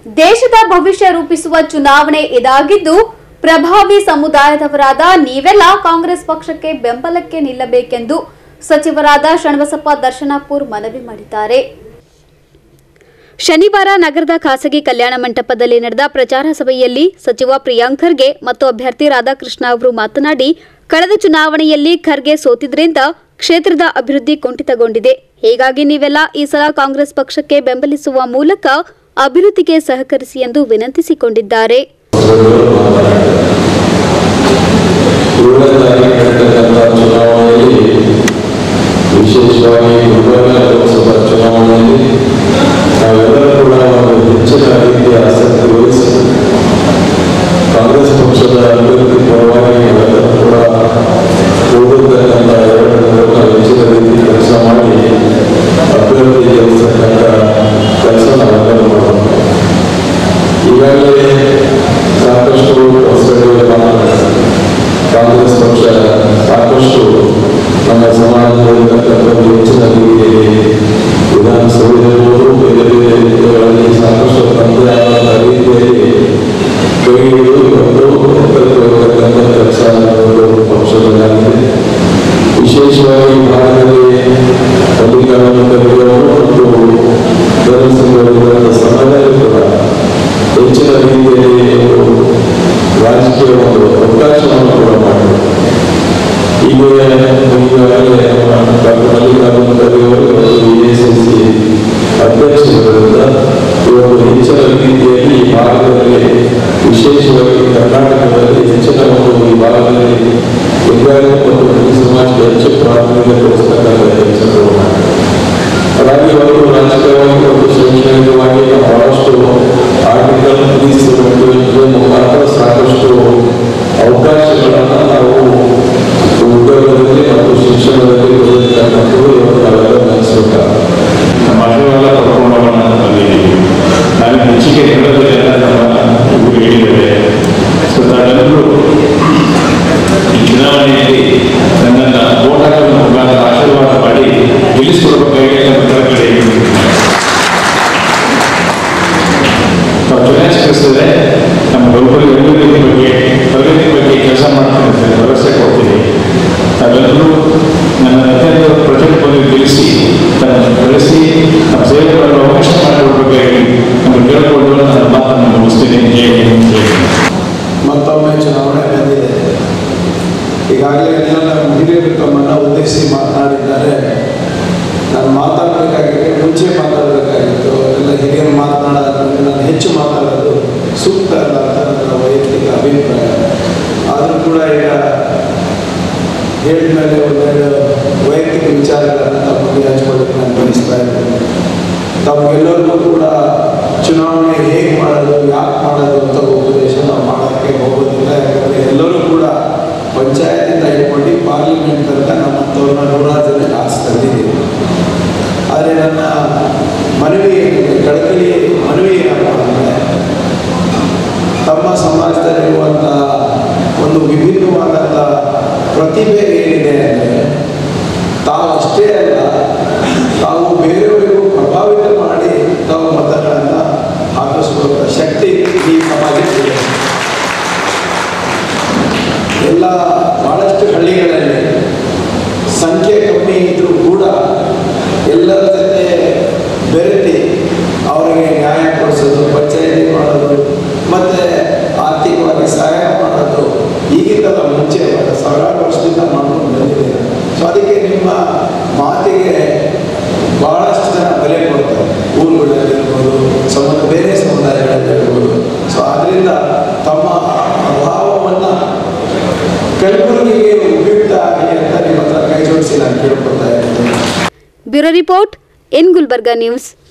ದೇಶದ ಭವಿಷ್ಯ ರೂಪಿಸುವ ಚುನಾವಣೆ ಇದಾಗಿದ್ದು ಪ್ರಭಾವಿ ಸಮುದಾಯದವರಾದ ನೀವೆಲ್ಲ ಕಾಂಗ್ರೆಸ್ ಪಕ್ಷಕ್ಕೆ ಬೆಂಬಲಕ್ಕೆ ನಿಲ್ಲಬೇಕೆಂದು ಸಚಿವರಾದ ಶಣಬಸಪ್ಪ ದರ್ಶನಾಪುರ್ ಮನವಿ ಮಾಡಿದ್ದಾರೆ ಶನಿವಾರ ನಗರದ ಖಾಸಗಿ ಕಲ್ಯಾಣ ಮಂಟಪದಲ್ಲಿ ನಡೆದ ಪ್ರಚಾರ ಸಭೆಯಲ್ಲಿ ಸಚಿವ ಪ್ರಿಯಾಂಕ್ ಖರ್ಗೆ ಮತ್ತು ಅಭ್ಯರ್ಥಿ ರಾಧಾಕೃಷ್ಣ ಅವರು ಮಾತನಾಡಿ ಕಳೆದ ಚುನಾವಣೆಯಲ್ಲಿ ಖರ್ಗೆ ಸೋತಿದ್ರಿಂದ ಕ್ಷೇತ್ರದ ಅಭಿವೃದ್ಧಿ ಕುಂಠಿತಗೊಂಡಿದೆ ಹೀಗಾಗಿ ನೀವೆಲ್ಲ ಈ ಸಲ ಕಾಂಗ್ರೆಸ್ ಪಕ್ಷಕ್ಕೆ ಬೆಂಬಲಿಸುವ ಮೂಲಕ ಅಭಿವೃದ್ಧಿಗೆ ಸಹಕರಿಸಿ ಎಂದು ವಿನಂತಿಸಿಕೊಂಡಿದ್ದಾರೆ ಏಳನೇ ತಾರೀಕು ನಡೀತಕ್ಕಂಥ ಚುನಾವಣೆಯಲ್ಲಿ ವಿಶೇಷವಾಗಿ ಗುಲ್ಬರ್ಗ ಲೋಕಸಭಾ ಚುನಾವಣೆಯಲ್ಲಿ ನಾವೆಲ್ಲರೂ ಕೂಡ ಒಂದು ಹೆಚ್ಚಿನ ರೀತಿಯ ಆಸಕ್ತಿ ವಹಿಸಿ ಕಾಂಗ್ರೆಸ್ ಪಕ್ಷದ ಅಭಿವೃದ್ಧಿ ಪರವಾಗಿ ನಾವೆಲ್ಲರೂ ಕೂಡ ಓದಿರ್ತಕ್ಕಂಥ ಎರಡು ದಿನಗಳು ನಾವು ಹೆಚ್ಚಿನ ರೀತಿ ಕೆಲಸ ಮಾಡಿ ಅಭಿವೃದ್ಧಿ ಗೆಲ್ಲಿಸ್ತಕ್ಕಂಥ ಕೆಲಸ ನಾವೆಲ್ಲರೂ ಮಾಡಬೇಕು ಈಗಾಗಲೇ ಸಾಕಷ್ಟು ಹೊಸಗಳು ಮಾತನಾಡಿದ್ದಾರೆ ಕಾಂಗ್ರೆಸ್ ಪಕ್ಷ ಸಾಕಷ್ಟು ನಮ್ಮ ಸಮಾಜದಲ್ಲಿರ್ತಕ್ಕಂಥ ಹೆಚ್ಚಿನ ರೀತಿಯಲ್ಲಿ ವಿಧಾನಸಭೆಯಲ್ಲಿರ್ಬೋದು ಬೇರೆ ಬೇರೆ ರೀತಿಗಳಲ್ಲಿ ಸಾಕಷ್ಟು ತಂತ್ರಜ್ಞಾನದ ರೀತಿಯಲ್ಲಿ ಕೈ ಹಿಡಿದು ಮತ್ತು ಎತ್ತರಕ್ಕೆ ಹೋಗ್ತಕ್ಕಂಥ ಕೆಲಸ ಮಾಡುವ ಪಕ್ಷದಲ್ಲಾಗಿದೆ ವಿಶೇಷವಾಗಿ ಭಾರತದಲ್ಲಿ ಮಲ್ಲಿಕಾರ್ಜುನ ಖರ್ಗೆ ಅವರು ಮತ್ತು ಧರ್ಮಸಿಂಗ್ ಸಮಯದಲ್ಲಿ ಕೂಡ ಹೆಚ್ಚಿನ ರೀತಿಯಲ್ಲಿ ಅವರು ರಾಜಕೀಯ ಒಂದು ಅವಕಾಶವನ್ನು ಕೂಡ ಮಾಡಿದರು ಈಗ ಈಗಾಗಲೇ ಡಾಕ್ಟರ್ ಮಲ್ಲಿಕಾರ್ಜುನ ಖರ್ಗೆ ಅವರು ಎಐಸಿಸಿ ಅಧ್ಯಕ್ಷರಿಂದ ಇವತ್ತು ಹೆಚ್ಚಿನ ರೀತಿಯಲ್ಲಿ ಈ ಭಾಗದಲ್ಲಿ ವಿಶೇಷವಾಗಿ ಕರ್ನಾಟಕದಲ್ಲಿ ಹೆಚ್ಚಿನ ಒಂದು ಈ ಭಾಗದಲ್ಲಿ ಲಿಂಗಾಯತ ಮತ್ತು ಹಿಂದೂ ಸಮಾಜಕ್ಕೆ ಹೆಚ್ಚು ಪ್ರಾಥಮಿಕ ಕೊಡಿಸ್ತಕ್ಕಂಥ ಕೆಲಸಗಳು ಮಾಡಿದ್ದಾರೆ ಹಾಗಾಗಿ ಅವರು ರಾಜಕೀಯವಾಗಿ ಮತ್ತು ಶೈಕ್ಷಣಿಕವಾಗಿ ಬಹಳಷ್ಟು ಆರ್ಟಿಕಲ್ ತ್ರೀ ಮುಖಾಂತರ ಸಾಕಷ್ಟು ಅವಕಾಶಗಳನ್ನು ನಾವು ಉದ್ಯೋಗದಲ್ಲಿ ಮತ್ತು ಶಿಕ್ಷಣದಲ್ಲಿ ಕೊಡತಕ್ಕಂಥದ್ದು ಇವತ್ತು ನಾವೆಲ್ಲ ಗಮನಿಸಬೇಕಾಗುತ್ತೆ ನಮ್ಮ ಅಷ್ಟೆಲ್ಲ ಪ್ರಕರಣವನ್ನು ಬಂದಿದ್ದೀವಿ ನಾನು ಹೆಚ್ಚಿಗೆ ಹೇಳೋದಕ್ಕೆಲ್ಲ ನಮ್ಮ ಇವರು ಹೇಳಿದ್ದೇವೆ ಸೊ ತಾವೆಲ್ಲರೂ ಈ ಚುನಾವಣೆಯಲ್ಲಿ ನನ್ನನ್ನು ಓಟ್ ಹಾಕುವ ಮುಖಾಂತರ ಆಶೀರ್ವಾದ ಮಾಡಿ ಗೆಲ್ಲಿಸಿಕೊಡಬೇಕಾಗಿ ನನ್ನ ಕಡೆ ನಾವು ಚುನಾಯಿಸಿದ್ರೆ ನಮ್ಮ ಒಬ್ಬರು ಅಭಿವೃದ್ಧಿ ಬಗ್ಗೆ ಪ್ರಗತಿ ಬಗ್ಗೆ ಕೆಲಸ ಮಾಡ್ತೀನಿ ಅಂತ ಭರವಸೆ ಕೊಡ್ತೀನಿ ತಾವೆಲ್ಲರೂ ನನ್ನ ಅತ್ಯಂತ ಪ್ರತಿಭೆಯನ್ನು ಗೆಲ್ಲಿಸಿ ತನ್ನನ್ನು ಬೆಳೆಸಿ ನಮ್ಮ ಸೇವೆಗಳನ್ನು ಅವಕಾಶ ಮಾಡಿಕೊಡ್ಬೇಕಾಗಿ ನಮ್ಮ ಕೇಳಿಕೊಂಡು ನನ್ನ ಮಾತನ್ನು ಮುಗಿಸ್ತೀನಿ ಜೈ ಹಿಂದ್, ಜೈ ಹಿಂದ್. ಮತ್ತೊಮ್ಮೆ ಚುನಾವಣೆ ಬಂದಿದೆ ಈಗಾಗಲೇ ಎಲ್ಲ ನಮ್ಮ ಹಿರಿಯರು ತಮ್ಮನ್ನ ಉದ್ದೇಶಿಸಿ ಮಾತನಾಡಿದ್ದಾರೆ ನಾನು ಮಾತಾಡಬೇಕಾಗಿದೆ ಮುಂಚೆ ಮಾತಾಡಬೇಕಾಗಿತ್ತು ಎಲ್ಲ ಹಿರಿಯರು ಮಾತನಾಡೋದ್ರಿಂದ ನಾನು ಹೆಚ್ಚು ಮಾತಾಡೋದು ಸೂಕ್ತ ಅಲ್ಲ ಅಂತ ನನ್ನ ವೈಯಕ್ತಿಕ ಅಭಿಪ್ರಾಯ ಆದರೂ ಕೂಡ ಈಗ ಹೇಳಿದ ಮೇಲೆ ಒಂದೆರಡು ವೈಯಕ್ತಿಕ ವಿಚಾರಗಳನ್ನು ತಮ್ಮ ಮುಂದೆ ಹಂಚ್ಕೊಳ್ಳೋಕೆ ನಾನು ಬಯಸ್ತಾ ಇದ್ದೇನೆ ತಮಗೆಲ್ಲರಿಗೂ ಕೂಡ ಚುನಾವಣೆ ಹೇಗೆ ಮಾಡೋದು ಯಾಕೆ ಮಾಡೋದು ಅಂತ ಉಪದೇಶ ನಾವು ಮಾಡೋಕ್ಕೆ ಹೋಗೋದಿಲ್ಲ ಯಾಕಂದರೆ ಎಲ್ಲರೂ ಕೂಡ ಪಂಚಾಯತಿಂದ ಹಿಡ್ಕೊಂಡು ಪಾರ್ಲಿಮೆಂಟ್ ತನಕ ನಮ್ಮಂಥವ್ರನ್ನ ನೂರಾರು ಜನ ಆಸೆ ತಂದಿದ್ದೀವಿ ಆದರೆ ನನ್ನ ಮನವಿ ಕಳಕಳಿ ಮನವಿ ಏನಪ್ಪ ಅಂದರೆ ತಮ್ಮ ಸಮಾಜದಲ್ಲಿರುವಂಥ ಒಂದು ವಿಭಿನ್ನವಾದಂಥ ಪ್ರತಿಭೆ ಏನಿದೆ ಅಂದರೆ ತಾವು ಅಷ್ಟೇ ಅಲ್ಲ ತಾವು ಬೇರೆಯವರಿಗೂ ಪ್ರಭಾವಿತ ಮಾಡಿ ತಾವು ಮತಗಳನ್ನು ಹಾಕಿಸುವಂಥ ಶಕ್ತಿ ಈ ಸಮಾಜಕ್ಕೆ ಇದೆ. ಎಲ್ಲ ಭಾಳಷ್ಟು ಹಳ್ಳಿಗಳಲ್ಲಿ ಸಂಖ್ಯೆ ಕಮ್ಮಿ ಇದ್ದರೂ ಕೂಡ ಎಲ್ಲರ ಜೊತೆ ಬೆರೆತಿ ಅವರಿಗೆ ನ್ಯಾಯ ಕೊಡಿಸೋದು ಪಂಚಾಯತಿ ಮಾಡೋದು ಮತ್ತು ಆರ್ಥಿಕವಾಗಿ ಸಹಾಯ ಮಾಡೋದು ಈಗಿಂದಲ್ಲ ಮುಂಚೆ ಒಂದು ಸಾವಿರಾರು ವರ್ಷದಿಂದ ಮಾಡ್ಕೊಂಡು ಬಂದಿದೆ ಸೊ ಅದಕ್ಕೆ ನಿಮ್ಮ ಮಾತಿಗೆ ಬಹಳಷ್ಟು ಜನ ಬೆಲೆ ಕೊಡ್ತಾರೆ ಊರುಗಳಲ್ಲಿರ್ಬೋದು ಸಂಬಂಧ ಬೇರೆ ಸಮುದಾಯಗಳಲ್ಲಿರ್ಬೋದು ಸೊ ಅದರಿಂದ ತಮ್ಮ ಅಭಾವವನ್ನು ಕಲಬುರಗಿಗೆ ಉಪಯುಕ್ತ ಆಗಲಿ ಅಂತ ನಿಮ್ಮ ಹತ್ರ ಕೈ ಜೋಡಿಸಿ ನಾನು ಕೇಳ್ಕೊಳ್ತಾ ಇದ್ದೀನಿ bureau report in Gulbarga news